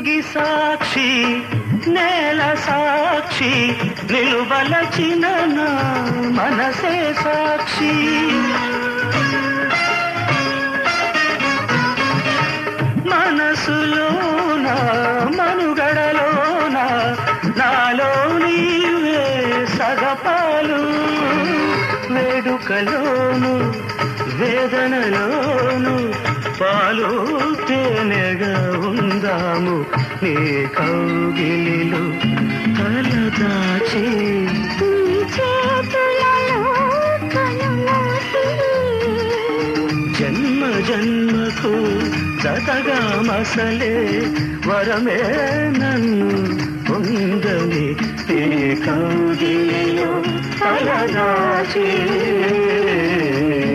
నింగి సాక్షి నేల సాక్షి నిలువలచిన నా మనసే సాక్షి మనసులోన మనుగడలోన నాలో నీవే సగపాలు వేడుకలోను వేదనలోను పాలు తేనెగా ఉందాము నీ కౌగిలిలో తలదాచి నీ చేతులలో కనుమూసి జన్మ జన్మకు జతగా మసలే వరమే నన్ను పొందని ఏ కౌగిలిలో తలదాచి